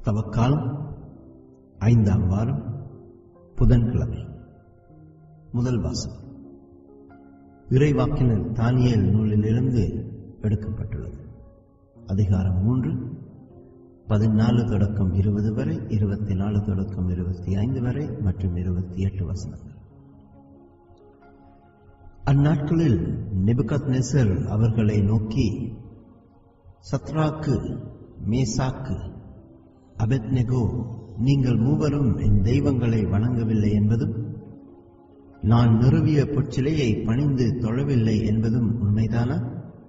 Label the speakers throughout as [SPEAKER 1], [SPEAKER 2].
[SPEAKER 1] தவக்காலம் ஐந்தாம் வாரம் புதன்கிழமை முதல் வாசகம் இறைவாக்கினர் தானியல் நூலிலிருந்து எடுக்கப்பட்டுள்ளது அதிகாரம் மூன்று பதினாலு தொடக்கம் இருபது வரை இருபத்தி நாலு தொடக்கம் இருபத்தி ஐந்து வரை மற்றும் இருபத்தி எட்டு வசனங்கள் அந்நாட்களில் நெபுகத் நெசர் அவர்களை நோக்கி சத்ராக்கு மேசாக்கு அபெத்னெகோ நீங்கள் மூவரும் என் தெய்வங்களை வணங்கவில்லை என்பதும் நான் நிறுவிய பொற்சிலையை பணிந்து தொழவில்லை என்பதும் உண்மைதானா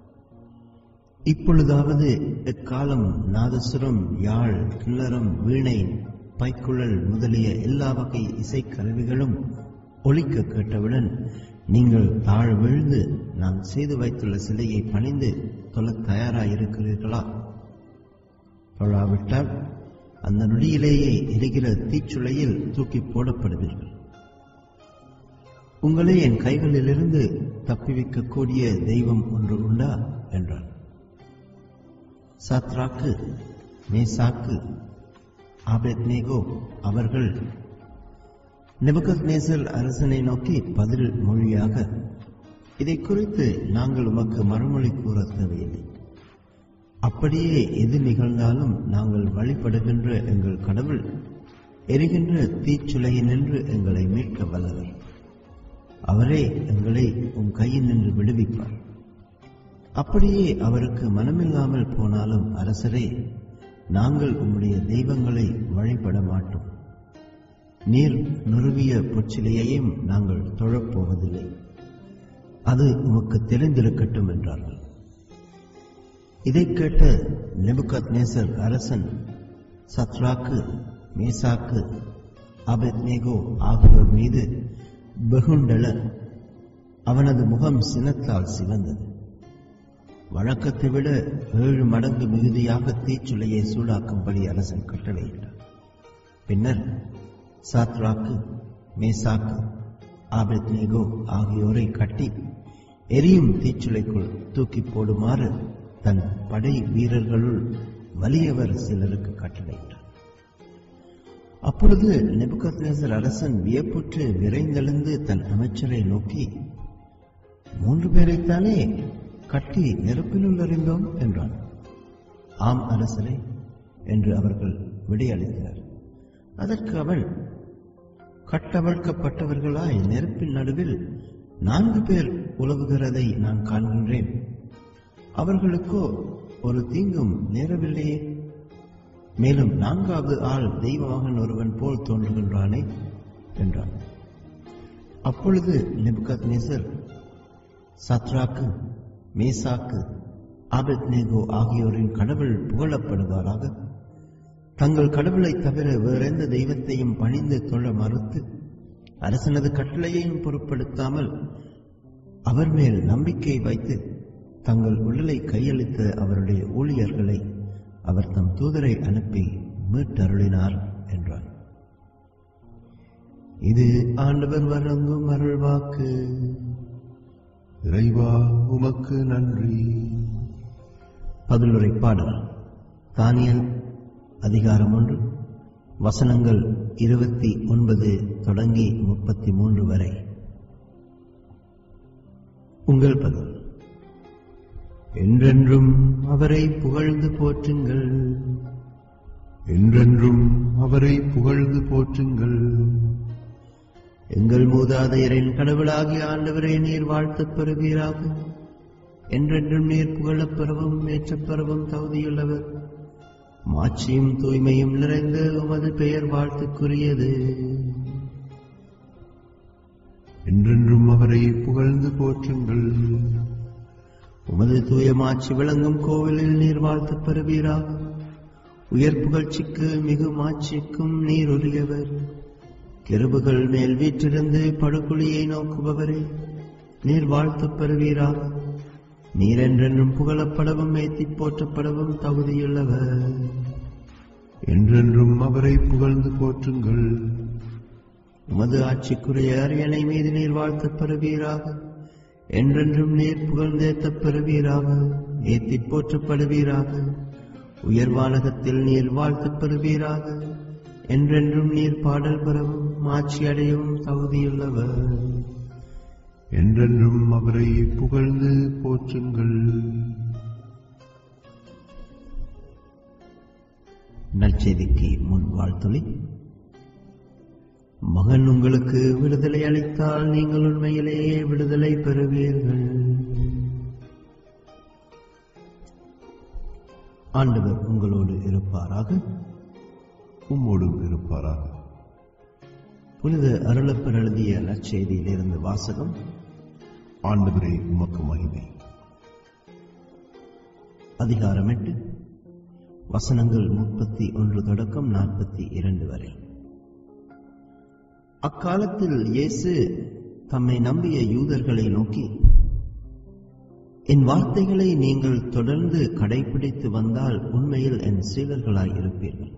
[SPEAKER 1] இப்பொழுதாவது எக்காலம் நாதசுரம் யாழ் கிண்ணறம் வீணை பைக்குழல் முதலிய எல்லா வகை இசைக்கருவிகளும் ஒலிக்க கேட்டவுடன் நீங்கள் தாழ் விழுந்து நான் செய்து வைத்துள்ள சிலையை பணிந்து தொழ தயாராயிருக்கிறீர்களா தொழாவிட்டால் அந்த நொடியிலேயே எரிகிற தீச்சுளையில் தூக்கி போடப்படுவீர்கள் உங்களை என் கைகளிலிருந்து தப்பிவிக்கக்கூடிய தெய்வம் ஒன்று உண்டா என்றார் சாத்ராக்கு மேசாக்கு ஆபெத்னேகோ அவர்கள் நெபுகத் நேசர் அரசனை நோக்கி பதில் மொழியாக இதை குறித்து நாங்கள் உமக்கு மறுமொழி கூற தேவையில்லை அப்படியே எது நிகழ்ந்தாலும் நாங்கள் வழிபடுகின்ற எங்கள் கடவுள் எரிகின்ற தீச்சுளையினின்று எங்களை மீட்க வல்லவர் அவரே எங்களை உன் கையில் நின்று விடுவிப்பார் அப்படியே அவருக்கு மனமில்லாமல் போனாலும் அரசரே நாங்கள் உம்முடைய தெய்வங்களை வழிபட மாட்டோம் நீர் நிறுவிய பொச்சிலையையும் நாங்கள் தொழப்போவதில்லை அது உமக்கு தெரிந்திருக்கட்டும் என்றார்கள் இதை கேட்ட நெபுகத் நேசர் அரசன் சத்ராக்கு மேசாக்கு அபெத்னேகோ ஆகியோர் மீது வெகுண்டள அவனது முகம் சினத்தால் சிவந்தது வழக்கத்தை விட ஏழு மடங்கு மிகுதியாக தீச்சுளையை சூடாக்கும்படி அரசன் கட்டளையிட்டார் பின்னர் சாத்ராக்கு மேசாக்கு ஆபெத்னேகோ ஆகியோரை கட்டி எரியும் தீச்சுளைக்குள் தூக்கி போடுமாறு தன் படை வீரர்களுள் வலியவர் சிலருக்கு கட்டளையிட்டார் அப்பொழுது நெபுகத்நேசர் அரசன் வியப்புற்று விரைந்தெழுந்து தன் அமைச்சரை நோக்கி மூன்று பேரைத்தானே கட்டி நெருப்பினுள் அறிந்தோம் என்றான் ஆம் அரசரே என்று அவர்கள் விடையளித்தனர் அதற்கு அவன் கட்டவழ்க்கப்பட்டவர்களாய் நெருப்பின் நடுவில் நான்கு பேர் உலவுகிறதை நான் காண்கின்றேன் அவர்களுக்கோ ஒரு தீங்கும் நேரவில்லையே மேலும் நான்காவது ஆள் தெய்வ மகன் ஒருவன் போல் தோன்றுகின்றானே என்றான் அப்பொழுது நெபுகத் நேசர் சத்ராக்கு மேசாக்கு ஆபத்னேகோ ஆகியோரின் கடவுள் புகழப்படுவாராக தங்கள் கடவுளை தவிர வேறெந்த தெய்வத்தையும் பணிந்து தொழ மறுத்து அரசனது கட்டளையையும் பொருட்படுத்தாமல் அவர் மேல் நம்பிக்கை வைத்து தங்கள் உடலை கையளித்த அவருடைய ஊழியர்களை அவர் தம் தூதரை அனுப்பி மீட்டருளினார் என்றார் இது ஆண்டவர் வழங்கும் அருள்வாக்கு
[SPEAKER 2] இறைவா உமக்கு நன்றி
[SPEAKER 1] பதிலுரை பாடல் தானியல் அதிகாரம் ஒன்று வசனங்கள் இருபத்தி ஒன்பது தொடங்கி முப்பத்தி மூன்று வரை உங்கள் பதில் என்றென்றும் அவரை புகழ்ந்து போற்றுங்கள்
[SPEAKER 2] என்றென்றும் அவரை புகழ்ந்து போற்றுங்கள்
[SPEAKER 1] எங்கள் மூதாதையரின் கடவுளாகிய ஆண்டவரே நீர் வாழ்த்துப் பெறுவீராக என்றென்றும் நீர் புகழப் பெறவும் ஏற்றப் பெறவும் தகுதியுள்ளவர் மாட்சியும் தூய்மையும் நிறைந்த உமது பெயர் வாழ்த்துக்குரியது
[SPEAKER 2] என்றென்றும் அவரை புகழ்ந்து போற்றுங்கள்
[SPEAKER 1] உமது தூய மாட்சி விளங்கும் கோவிலில் நீர் வாழ்த்துப் பெறுவீராக உயர் புகழ்ச்சிக்கு மிகு மாட்சிக்கும் நீர் உரியவர் கிருபுகள் மேல் வீற்றிருந்து படுகுழியை நோக்குபவரே நீர் வாழ்த்துப் பெறுவீராக நீர் என்றென்றும் புகழப்படவும் ஏத்திப் போற்றப்படவும் தகுதியுள்ளவர்
[SPEAKER 2] என்றென்றும் அவரை புகழ்ந்து போற்றுங்கள்
[SPEAKER 1] உமது ஆட்சிக்குரிய அரியணை மீது நீர் வாழ்த்துப் பெறுவீராக என்றென்றும் நீர் புகழ்ந்தேத்தப் பெறுவீராக ஏத்திப் போற்றப்படுவீராக உயர்வானகத்தில் நீர் வாழ்த்துப் பெறுவீராக என்றென்றும் நீர் பாடல் பெறவும் மாட்சி அடையவும் தகுதியுள்ளவர்
[SPEAKER 2] என்றென்றும் அவரை புகழ்ந்து போற்றுங்கள்
[SPEAKER 1] நற்செய்திக்கு முன் வாழ்த்துளி மகன் உங்களுக்கு விடுதலை அளித்தால் நீங்கள் உண்மையிலேயே விடுதலை பெறுவீர்கள் ஆண்டவர் உங்களோடு இருப்பாராக
[SPEAKER 2] உம்மோடும் இருப்பாராக
[SPEAKER 1] புனித அருளப்பர் எழுதிய நற்செய்தியிலிருந்து வாசகம்
[SPEAKER 2] ஆண்டவரே உமக்கு மகிமை
[SPEAKER 1] அதிகாரம் எட்டு வசனங்கள் முப்பத்தி ஒன்று தொடக்கம் நாற்பத்தி இரண்டு வரை அக்காலத்தில் இயேசு தம்மை நம்பிய யூதர்களை நோக்கி என் வார்த்தைகளை நீங்கள் தொடர்ந்து கடைபிடித்து வந்தால் உண்மையில் என் சீடர்களாய் இருப்பீர்கள்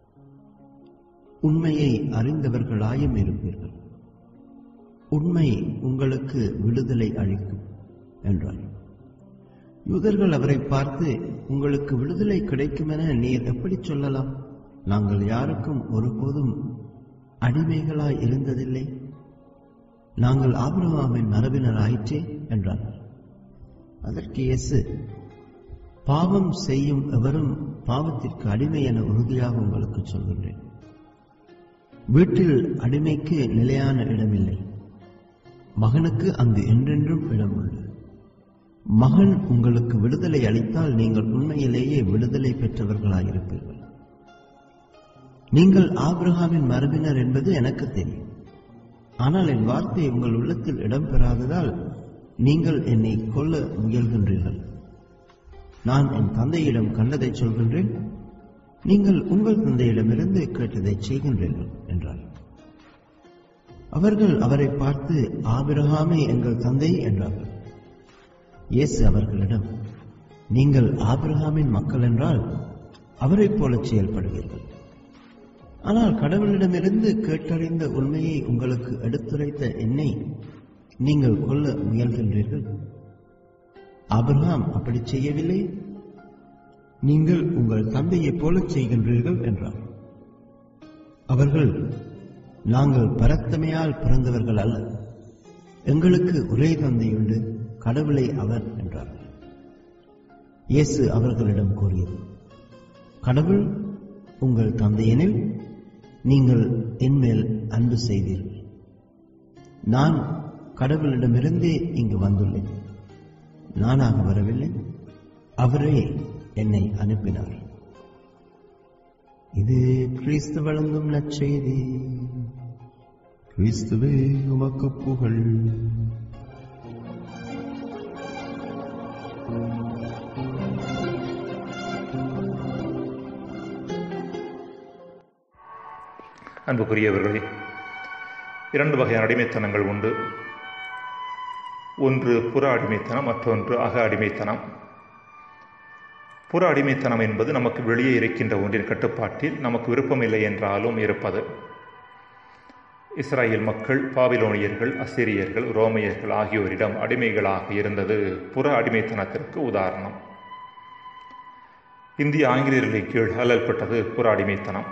[SPEAKER 1] உண்மையை அறிந்தவர்களாயும் இருப்பீர்கள் உண்மை உங்களுக்கு விடுதலை அளிக்கும் என்றார் யூதர்கள் அவரை பார்த்து உங்களுக்கு விடுதலை கிடைக்கும் என நீர் எப்படி சொல்லலாம் நாங்கள் யாருக்கும் ஒருபோதும் அடிமைகளாய் இருந்ததில்லை நாங்கள் ஆபிரகாமின் மரபினராயிற்றே என்றார்கள் அதற்கு இயேசு பாவம் செய்யும் எவரும் பாவத்திற்கு அடிமை என உறுதியாக உங்களுக்கு சொல்கின்றேன் வீட்டில் அடிமைக்கு நிலையான இடமில்லை மகனுக்கு அங்கு என்றென்றும் இடம் உண்டு மகன் உங்களுக்கு விடுதலை அளித்தால் நீங்கள் உண்மையிலேயே விடுதலை பெற்றவர்களாயிருப்பீர்கள் நீங்கள் ஆபிரகாமின் மரபினர் என்பது எனக்கு தெரியும் ஆனால் என் வார்த்தை உங்கள் உள்ளத்தில் இடம்பெறாததால் நீங்கள் என்னை கொல்ல முயல்கின்றீர்கள் நான் என் தந்தையிடம் கண்டதை சொல்கின்றேன் நீங்கள் உங்கள் தந்தையிடமிருந்து கேட்டதை செய்கின்றீர்கள் என்றார் அவர்கள் அவரை பார்த்து ஆபிரகாமே எங்கள் தந்தை என்றார்கள் இயேசு அவர்களிடம் நீங்கள் ஆபிரகாமின் மக்கள் என்றால் அவரைப் போல செயல்படுவீர்கள் ஆனால் கடவுளிடமிருந்து கேட்டறிந்த உண்மையை உங்களுக்கு எடுத்துரைத்த என்னை நீங்கள் கொல்ல முயல்கின்றீர்கள் ஆபிரகாம் அப்படி செய்யவில்லை நீங்கள் உங்கள் தந்தையைப் போல செய்கின்றீர்கள் என்றார் அவர்கள் நாங்கள் பரத்தமையால் பிறந்தவர்கள் அல்ல எங்களுக்கு ஒரே தந்தையுண்டு கடவுளை அவர் என்றார்கள் இயேசு அவர்களிடம் கூறியது கடவுள் உங்கள் தந்தையெனில் நீங்கள் என்மேல் அன்பு செய்தீர்கள் நான் கடவுளிடமிருந்தே இங்கு வந்துள்ளேன் நானாக வரவில்லை அவரே என்னை அனுப்பினார் இது கிறிஸ்து வழங்கும் நற்செய்தி
[SPEAKER 2] கிறிஸ்துவே உமக்கு புகழ்
[SPEAKER 3] அன்புக்குரியவர்களே இரண்டு வகையான அடிமைத்தனங்கள் உண்டு ஒன்று புற அடிமைத்தனம் மற்றொன்று அக அடிமைத்தனம் புற அடிமைத்தனம் என்பது நமக்கு வெளியே இருக்கின்ற ஒன்றின் கட்டுப்பாட்டில் நமக்கு விருப்பமில்லை என்றாலும் இருப்பது இஸ்ராயேல் மக்கள் பாபிலோனியர்கள் அசிரியர்கள் ரோமையர்கள் ஆகியோரிடம் அடிமைகளாக இருந்தது புற அடிமைத்தனத்திற்கு உதாரணம் இந்திய ஆங்கிலேயர்களின் கீழ் அல்லல்பட்டது புற அடிமைத்தனம்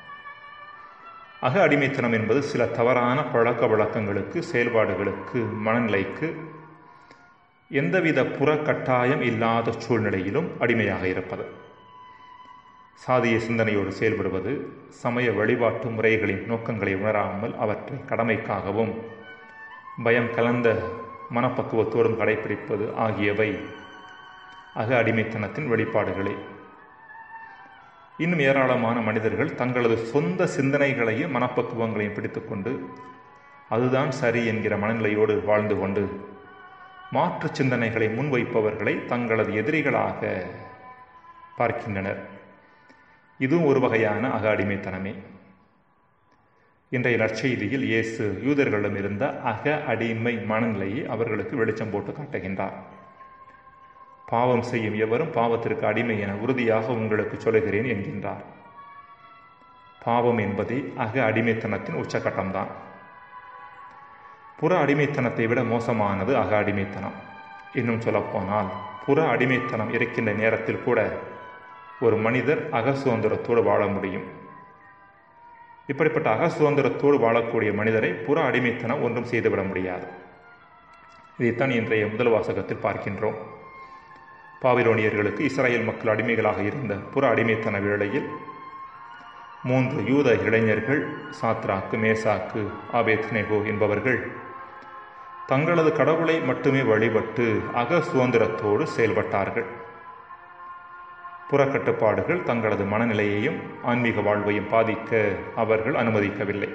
[SPEAKER 3] அக அடிமைத்தனம் என்பது சில தவறான பழக்க வழக்கங்களுக்கு செயல்பாடுகளுக்கு மனநிலைக்கு எந்தவித புற கட்டாயம் இல்லாத சூழ்நிலையிலும் அடிமையாக இருப்பது சாதிய சிந்தனையோடு செயல்படுவது சமய வழிபாட்டு முறைகளின் நோக்கங்களை உணராமல் அவற்றை கடமைக்காகவும் பயம் கலந்த மனப்பக்குவத்தோடும் கடைபிடிப்பது ஆகியவை அக அடிமைத்தனத்தின் வெளிப்பாடுகளே இன்னும் ஏராளமான மனிதர்கள் தங்களது சொந்த சிந்தனைகளையும் மனப்பக்குவங்களையும் பிடித்துக்கொண்டு அதுதான் சரி என்கிற மனநிலையோடு வாழ்ந்து கொண்டு மாற்று சிந்தனைகளை முன்வைப்பவர்களை தங்களது எதிரிகளாக பார்க்கின்றனர் இதுவும் ஒரு வகையான அக அடிமைத்தனமே இன்றைய நற்செய்தியில் இயேசு யூதர்களிடம் இருந்த அக அடிமை மனநிலையை அவர்களுக்கு வெளிச்சம் போட்டு காட்டுகின்றார் பாவம் செய்யும் எவரும் பாவத்திற்கு அடிமை என உறுதியாக உங்களுக்கு சொல்லுகிறேன் என்கின்றார் பாவம் என்பதே அக அடிமைத்தனத்தின் உச்சகட்டம்தான் புற அடிமைத்தனத்தை விட மோசமானது அக அடிமைத்தனம் இன்னும் சொல்லப்போனால் புற அடிமைத்தனம் இருக்கின்ற நேரத்தில் கூட ஒரு மனிதர் அக சுதந்திரத்தோடு வாழ முடியும் இப்படிப்பட்ட அக சுதந்திரத்தோடு வாழக்கூடிய மனிதரை புற அடிமைத்தனம் ஒன்றும் செய்துவிட முடியாது இதைத்தான் இன்றைய முதல் வாசகத்தில் பார்க்கின்றோம் பாபிலோனியர்களுக்கு இஸ்ரேல் மக்கள் அடிமைகளாக இருந்த புற அடிமைத்தன வேளையில் மூன்று யூத இளைஞர்கள் சாத்ராக்கு மேசாக்கு ஆபேத்னேகோ என்பவர்கள் தங்களது கடவுளை மட்டுமே வழிபட்டு அக சுதந்திரத்தோடு செயல்பட்டார்கள் புறக்கட்டுப்பாடுகள் தங்களது மனநிலையையும் ஆன்மீக வாழ்வையும் பாதிக்க அவர்கள் அனுமதிக்கவில்லை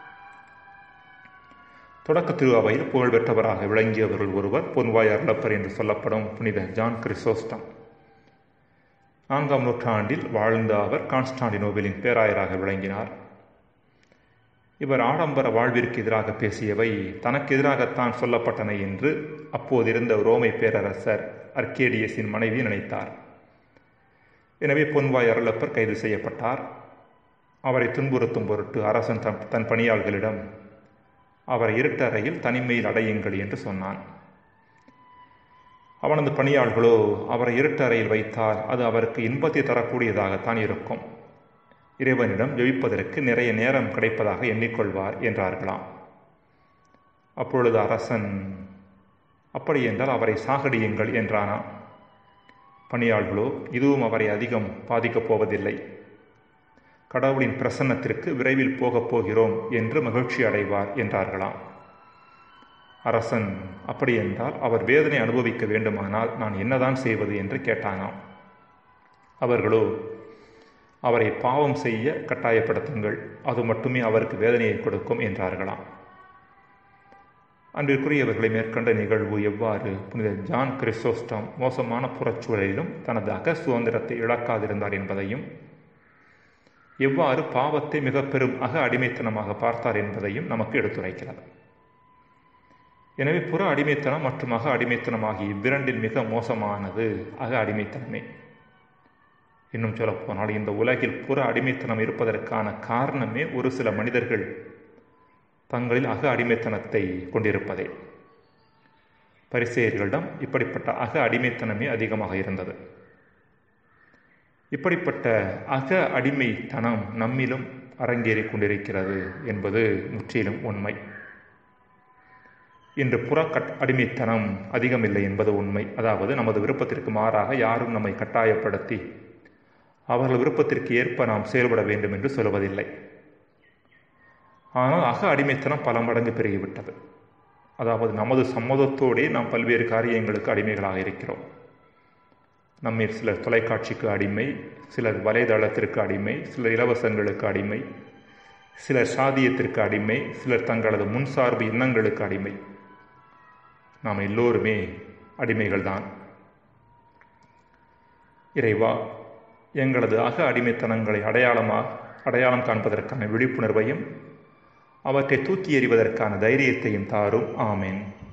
[SPEAKER 3] தொடக்க திருவாவையில் புகழ்பெற்றவராக விளங்கியவர்கள் ஒருவர் பொன்வாய் அருளப்பர் என்று சொல்லப்படும் புனித ஜான் கிறிசோஸ்டம் நான்காம் நூற்றாண்டில் வாழ்ந்த அவர் கான்ஸ்டாண்டினோபிலின் பேராயராக விளங்கினார் இவர் ஆடம்பர வாழ்விற்கு எதிராக பேசியவை தனக்கு எதிராகத்தான் சொல்லப்பட்டன என்று அப்போதிருந்த ரோமை பேரரசர் அர்கேடியஸின் மனைவி நினைத்தார் எனவே பொன்வாய் அருளப்பர் கைது செய்யப்பட்டார் அவரை துன்புறுத்தும் பொருட்டு அரசன் தன் தன் பணியாள்களிடம் அவரை இருட்டறையில் தனிமையில் அடையுங்கள் என்று சொன்னான் அவனது பணியாள்களோ அவரை இருட்டறையில் வைத்தால் அது அவருக்கு இன்பத்தை தரக்கூடியதாகத்தான் இருக்கும் இறைவனிடம் ஜெபிப்பதற்கு நிறைய நேரம் கிடைப்பதாக எண்ணிக்கொள்வார் என்றார்களாம் அப்பொழுது அரசன் அப்படி என்றால் அவரை சாகடியுங்கள் என்றானாம் பணியாள்களோ இதுவும் அவரை அதிகம் பாதிக்கப் போவதில்லை கடவுளின் பிரசன்னத்திற்கு விரைவில் போகப் போகிறோம் என்று மகிழ்ச்சி அடைவார் என்றார்களாம் அரசன் அப்படி என்றால் அவர் வேதனை அனுபவிக்க வேண்டுமானால் நான் என்னதான் செய்வது என்று கேட்டானாம் அவர்களோ அவரை பாவம் செய்ய கட்டாயப்படுத்துங்கள் அது மட்டுமே அவருக்கு வேதனையை கொடுக்கும் என்றார்களாம் அன்பிற்குரியவர்களை மேற்கண்ட நிகழ்வு எவ்வாறு புனித ஜான் கிறிஸ்டோஸ்டம் மோசமான புறச்சூழலிலும் தனது அக சுதந்திரத்தை இழக்காதிருந்தார் என்பதையும் எவ்வாறு பாவத்தை மிக பெரும் அக அடிமைத்தனமாக பார்த்தார் என்பதையும் நமக்கு எடுத்துரைக்கிறது எனவே புற அடிமைத்தனம் மற்றும் அக அடிமைத்தனம் ஆகிய இவ்விரண்டில் மிக மோசமானது அக அடிமைத்தனமே இன்னும் சொல்லப்போனால் இந்த உலகில் புற அடிமைத்தனம் இருப்பதற்கான காரணமே ஒரு சில மனிதர்கள் தங்களில் அக அடிமைத்தனத்தை கொண்டிருப்பதே பரிசெயர்களிடம் இப்படிப்பட்ட அக அடிமைத்தனமே அதிகமாக இருந்தது இப்படிப்பட்ட அக அடிமைத்தனம் நம்மிலும் அரங்கேறி கொண்டிருக்கிறது என்பது முற்றிலும் உண்மை இன்று புறக்கட் அடிமைத்தனம் அதிகமில்லை என்பது உண்மை அதாவது நமது விருப்பத்திற்கு மாறாக யாரும் நம்மை கட்டாயப்படுத்தி அவர்கள் விருப்பத்திற்கு ஏற்ப நாம் செயல்பட வேண்டும் என்று சொல்வதில்லை ஆனால் அக அடிமைத்தனம் பல மடங்கு பெருகிவிட்டது அதாவது நமது சம்மதத்தோடே நாம் பல்வேறு காரியங்களுக்கு அடிமைகளாக இருக்கிறோம் நம்மில் சிலர் தொலைக்காட்சிக்கு அடிமை சிலர் வலைதளத்திற்கு அடிமை சிலர் இலவசங்களுக்கு அடிமை சிலர் சாதியத்திற்கு அடிமை சிலர் தங்களது முன்சார்பு எண்ணங்களுக்கு அடிமை நாம் எல்லோருமே அடிமைகள்தான் இறைவா எங்களது அக அடிமைத்தனங்களை அடையாளமாக அடையாளம் காண்பதற்கான விழிப்புணர்வையும் அவற்றை தூக்கி எறிவதற்கான தைரியத்தையும் தாரும் ஆமேன்